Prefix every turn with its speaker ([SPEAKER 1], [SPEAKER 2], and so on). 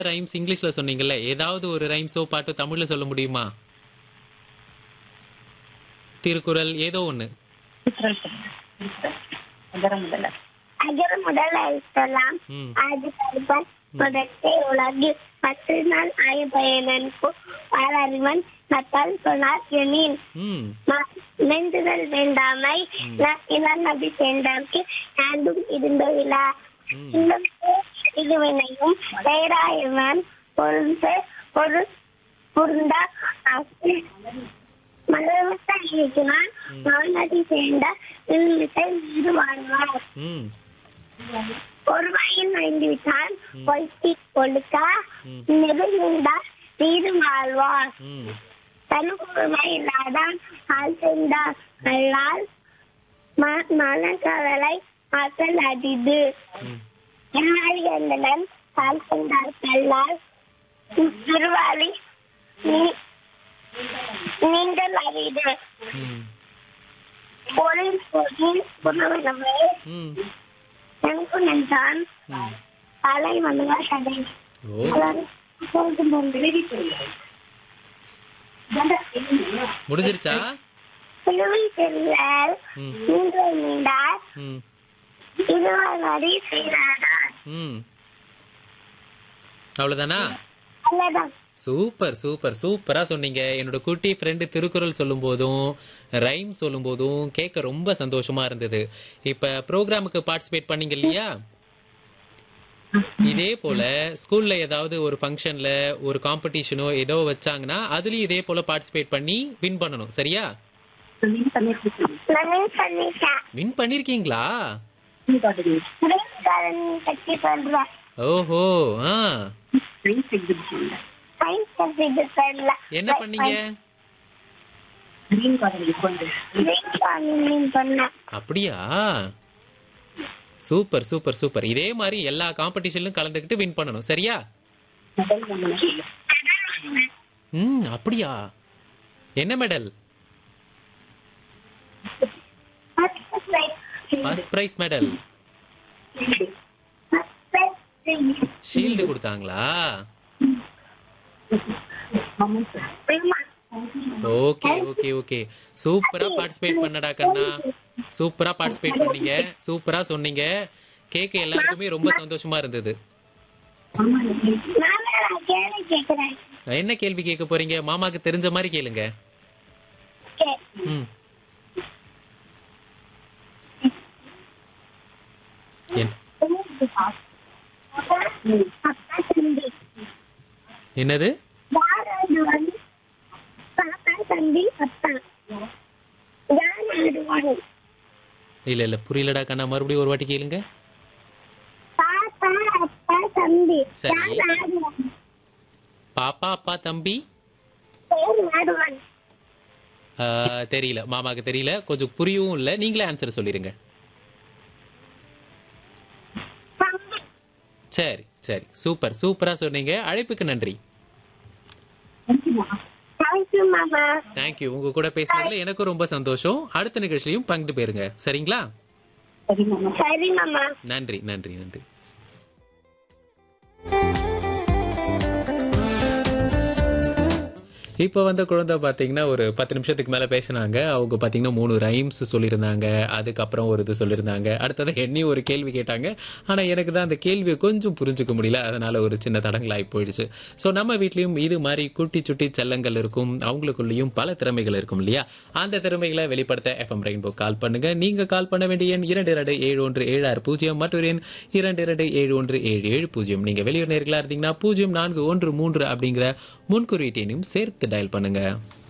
[SPEAKER 1] Rhymes இங்கிலீஷ்ல சொன்னீங்கல்ல ஏதாவது ஒரு ரைம்ஸோ பாட்டோ தமிழ்ல சொல்ல முடியுமா திருக்குறள் ஏதோ ஒண்ணு
[SPEAKER 2] அகர முதல் எழுத்தெல்லாம்
[SPEAKER 1] ம்
[SPEAKER 2] அது கருப்பன் முதற்கே உலகு பத்து நாள் ஆயப்பயனனுக்கு பாலறிவன் நத்தால் சொன்னார் எனின்
[SPEAKER 1] ம்
[SPEAKER 2] மென்றுதல் வேண்டாமை இளம் நபி சேர்ந்தார்க்கு ஆண்டும் இருந்தவிழா
[SPEAKER 1] ம்.
[SPEAKER 2] இன்னும் இதுவினையும் பேராயவன் பொருந்த ஒரு பொருந்தா மலர்வத்த இருக்கிறான் மகனதி சேர்ந்த இல்லத்தை மீது வாழ்வார்
[SPEAKER 1] ம்
[SPEAKER 2] ஒரு வயல் ஐந்து விட்டான் பொய்த்தி கொழுக்க
[SPEAKER 1] ம்.
[SPEAKER 2] நெருங்குண்டா நீடு வாழ்வார்
[SPEAKER 1] ம்
[SPEAKER 2] தனுக்குமை இல்லாதான் ஆள் சென்றார் அல்லால் மனக்கவலை மக்கள் அடிது
[SPEAKER 1] ம்
[SPEAKER 2] என்னாளி அந்தனன் ஆள் சென்றார் கல்லால் திருவாளி நீ- நீங்கள் அறிது
[SPEAKER 1] ம்
[SPEAKER 2] பொருள் பொருள் புனவனமே
[SPEAKER 1] ம்
[SPEAKER 2] எனக்கு நின்றான்
[SPEAKER 1] ம்
[SPEAKER 2] அலை மனுவா கதை
[SPEAKER 1] ஓ முடிஞ்சிருச்சா
[SPEAKER 2] சிலுவை செல்லால்
[SPEAKER 1] ம்
[SPEAKER 2] நீங்கள் நீண்டார்
[SPEAKER 1] ம்
[SPEAKER 2] இதுவாய் நடி செய்தார்
[SPEAKER 1] ம் அவ்வளவுதானா
[SPEAKER 2] அல்லதான்
[SPEAKER 1] சூப்பர் சூப்பர் சூப்பரா சொன்னீங்க என்னோட குட்டி ஃப்ரெண்டு திருக்குறள் சொல்லும் போதும் ரைம் சொல்லும் போதும் கேட்க ரொம்ப சந்தோஷமா இருந்தது இப்ப ப்ரோக்ராமுக்கு பார்ட்டிசிபேட் பண்ணீங்க இல்லையா இதே போல ஸ்கூல்ல ஏதாவது ஒரு ஃபங்க்ஷன்ல ஒரு காம்படிஷனோ ஏதோ வச்சாங்கன்னா அதுலயும் இதே போல பார்ட்டிசிபேட் பண்ணி வின் பண்ணணும் சரியா
[SPEAKER 2] நான் சொல்லிட்டேன்
[SPEAKER 1] வின் பண்ணிருக்கீங்களா
[SPEAKER 2] உடல்காரன் பற்றி சொல்றேன்
[SPEAKER 1] ஓஹோ ஆ
[SPEAKER 2] சயின்ஸ் சப்ஜெக்ட் சொல்ல
[SPEAKER 1] என்ன பண்ணீங்க
[SPEAKER 2] பண்ணேன்
[SPEAKER 1] அப்படியா சூப்பர் சூப்பர் சூப்பர் இதே மாதிரி எல்லா காம்படிஷன்லயும் கலந்துக்கிட்டு வின் பண்ணணும் சரியா ம் அப்படியா என்ன medal first prize medal shield கொடுத்தாங்களா ஓகே ஓகே ஓகே சூப்பரா பார்ட்டிசிபேட் பண்ணடா கண்ணா சூப்பரா பார்ட்டிசிபேட் பண்ணீங்க சூப்பரா சொன்னீங்க கேட்க எல்லாருக்குமே ரொம்ப சந்தோஷமா இருந்தது
[SPEAKER 2] நான் கேள்வி கேட்கிறேன்
[SPEAKER 1] என்ன கேள்வி கேட்க போறீங்க மாமாக்கு தெரிஞ்ச மாதிரி கேளுங்க
[SPEAKER 2] கே-
[SPEAKER 1] ம் என்-
[SPEAKER 2] அப்பா தம்பி
[SPEAKER 1] என்னது
[SPEAKER 2] யாராவது வந்து பாப்பா தம்பி அப்பா யாராடுவாங்க
[SPEAKER 1] இல்ல இல்ல புரியலடா கண்ணா மறுபடியும் ஒரு வாட்டி கேளுங்க
[SPEAKER 2] பாப்பா அப்பா தம்பி
[SPEAKER 1] சரி.
[SPEAKER 2] யாராடுவாங்க
[SPEAKER 1] பாப்பா அப்பா தம்பி
[SPEAKER 2] பேர் ஆடுவாங்க
[SPEAKER 1] ஆ, தெரியல மாமாக்கு தெரியல கொஞ்சம் புரியவும் இல்ல நீங்களே ஆன்சர் சொல்லிருங்க
[SPEAKER 2] தம்பி
[SPEAKER 1] சரி சரி சூப்பர் சூப்பரா சொன்னீங்க அழைப்புக்கு நன்றி
[SPEAKER 2] தேங்க்யூ மாமா
[SPEAKER 1] தேங்க்யூ உங்க கூட பேசுனதுல எனக்கும் ரொம்ப சந்தோஷம் அடுத்த நிகழ்ச்சியிலையும் பங்கிட்டு போயிருங்க சரிங்களா
[SPEAKER 2] சரி மாமா
[SPEAKER 1] நன்றி நன்றி நன்றி இப்போ வந்த குழந்தை பார்த்தீங்கன்னா ஒரு பத்து நிமிஷத்துக்கு மேலே பேசினாங்க அவங்க பார்த்தீங்கன்னா மூணு ரைம்ஸ் சொல்லியிருந்தாங்க அதுக்கப்புறம் ஒரு இது சொல்லியிருந்தாங்க அடுத்தது என்னையும் ஒரு கேள்வி கேட்டாங்க ஆனால் எனக்கு தான் அந்த கேள்வியை கொஞ்சம் புரிஞ்சுக்க முடியல அதனால ஒரு சின்ன தடங்களாகி போயிடுச்சு ஸோ நம்ம வீட்லேயும் இது மாதிரி குட்டி சுட்டி செல்லங்கள் இருக்கும் அவங்களுக்குள்ளேயும் பல திறமைகள் இருக்கும் இல்லையா அந்த திறமைகளை வெளிப்படுத்த எஃப்எம் ரெயின்போ கால் பண்ணுங்க நீங்க கால் பண்ண வேண்டிய எண் இரண்டு இரண்டு ஏழு ஒன்று ஏழு ஆறு பூஜ்ஜியம் மற்றொரு எண் இரண்டு இரண்டு ஏழு ஒன்று ஏழு ஏழு பூஜ்ஜியம் நீங்க வெளியூர் நேர்களா இருந்தீங்கன்னா பூஜ்ஜியம் நான்கு ஒன்று மூன்று அப்படிங்கிற முன்குறியீட்டையும் சேர்த்து டயல் பண்ணுங்க